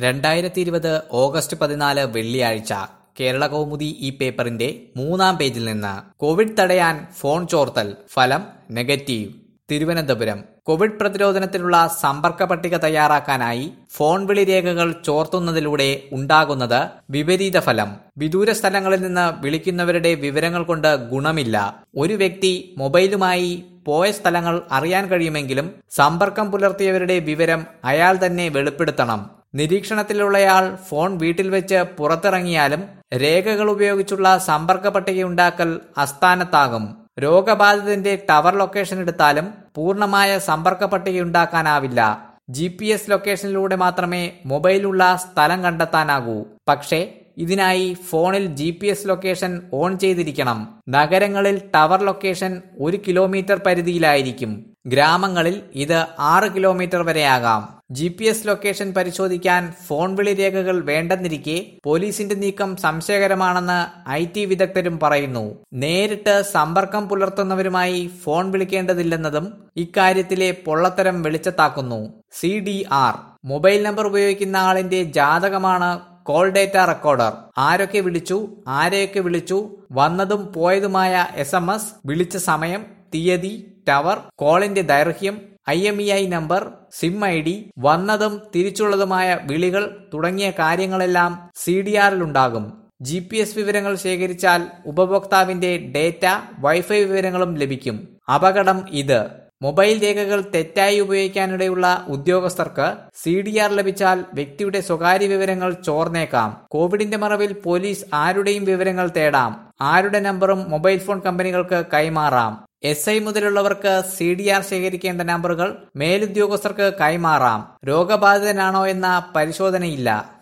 രണ്ടായിരത്തി ഇരുപത് ഓഗസ്റ്റ് പതിനാല് വെള്ളിയാഴ്ച കേരള കൗമുദി ഈ പേപ്പറിന്റെ മൂന്നാം പേജിൽ നിന്ന് കോവിഡ് തടയാൻ ഫോൺ ചോർത്തൽ ഫലം നെഗറ്റീവ് തിരുവനന്തപുരം കോവിഡ് പ്രതിരോധനത്തിനുള്ള സമ്പർക്ക പട്ടിക തയ്യാറാക്കാനായി ഫോൺ വിളി രേഖകൾ ചോർത്തുന്നതിലൂടെ ഉണ്ടാകുന്നത് വിപരീത ഫലം വിദൂര സ്ഥലങ്ങളിൽ നിന്ന് വിളിക്കുന്നവരുടെ വിവരങ്ങൾ കൊണ്ട് ഗുണമില്ല ഒരു വ്യക്തി മൊബൈലുമായി പോയ സ്ഥലങ്ങൾ അറിയാൻ കഴിയുമെങ്കിലും സമ്പർക്കം പുലർത്തിയവരുടെ വിവരം അയാൾ തന്നെ വെളിപ്പെടുത്തണം നിരീക്ഷണത്തിലുള്ളയാൾ ഫോൺ വീട്ടിൽ വെച്ച് പുറത്തിറങ്ങിയാലും രേഖകൾ ഉപയോഗിച്ചുള്ള സമ്പർക്ക പട്ടികയുണ്ടാക്കൽ അസ്ഥാനത്താകും രോഗബാധിതന്റെ ടവർ ലൊക്കേഷൻ എടുത്താലും പൂർണ്ണമായ സമ്പർക്ക പട്ടികയുണ്ടാക്കാനാവില്ല ജി പി എസ് ലൊക്കേഷനിലൂടെ മാത്രമേ മൊബൈലുള്ള സ്ഥലം കണ്ടെത്താനാകൂ പക്ഷേ ഇതിനായി ഫോണിൽ G P S location on ചെയ്തിരിക്കണം നഗരങ്ങളിൽ ടവർ ലൊക്കേഷൻ ഒരു കിലോമീറ്റർ പരിധിയിലായിരിക്കും ഗ്രാമങ്ങളിൽ ഇത് ആറ് കിലോമീറ്റർ വരെയാകാം ജി പി എസ് ലൊക്കേഷൻ പരിശോധിക്കാൻ ഫോൺ വിളി രേഖകൾ വേണ്ടെന്നിരിക്കെ പോലീസിന്റെ നീക്കം സംശയകരമാണെന്ന് ഐ ടി വിദഗ്ധരും പറയുന്നു നേരിട്ട് സമ്പർക്കം പുലർത്തുന്നവരുമായി ഫോൺ വിളിക്കേണ്ടതില്ലെന്നതും ഇക്കാര്യത്തിലെ പൊള്ളത്തരം വെളിച്ചത്താക്കുന്നു C D R mobile number ഉപയോഗിക്കുന്ന ആളിന്റെ ജാതകമാണ് കോൾ ഡേറ്റ റെക്കോർഡർ ആരൊക്കെ വിളിച്ചു ആരെയൊക്കെ വിളിച്ചു വന്നതും പോയതുമായ എസ് എം എസ് വിളിച്ച സമയം തീയതി ടവർ കോളിന്റെ ദൈർഘ്യം I M E I number SIM I D വന്നതും തിരിച്ചുള്ളതുമായ വിളികൾ തുടങ്ങിയ കാര്യങ്ങളെല്ലാം സി ഡി ആറിലുണ്ടാകും ജി പി എസ് വിവരങ്ങൾ ശേഖരിച്ചാൽ ഉപഭോക്താവിന്റെ ഡേറ്റ വൈഫൈ വിവരങ്ങളും ലഭിക്കും അപകടം ഇത് മൊബൈൽ രേഖകൾ തെറ്റായി ഉപയോഗിക്കാനിടയുള്ള ഉദ്യോഗസ്ഥർക്ക് സി ഡി ആർ ലഭിച്ചാൽ വ്യക്തിയുടെ സ്വകാര്യ വിവരങ്ങൾ ചോർന്നേക്കാം കോവിഡിന്റെ മറവിൽ പോലീസ് ആരുടെയും വിവരങ്ങൾ തേടാം ആരുടെ നമ്പറും മൊബൈൽ ഫോൺ കമ്പനികൾക്ക് കൈമാറാം എസ് ഐ മുതലുള്ളവർക്ക് സി ഡി ആർ ശേഖരിക്കേണ്ട നമ്പറുകൾ മേലുദ്യോഗസ്ഥർക്ക് കൈമാറാം രോഗബാധിതനാണോ എന്ന പരിശോധനയില്ല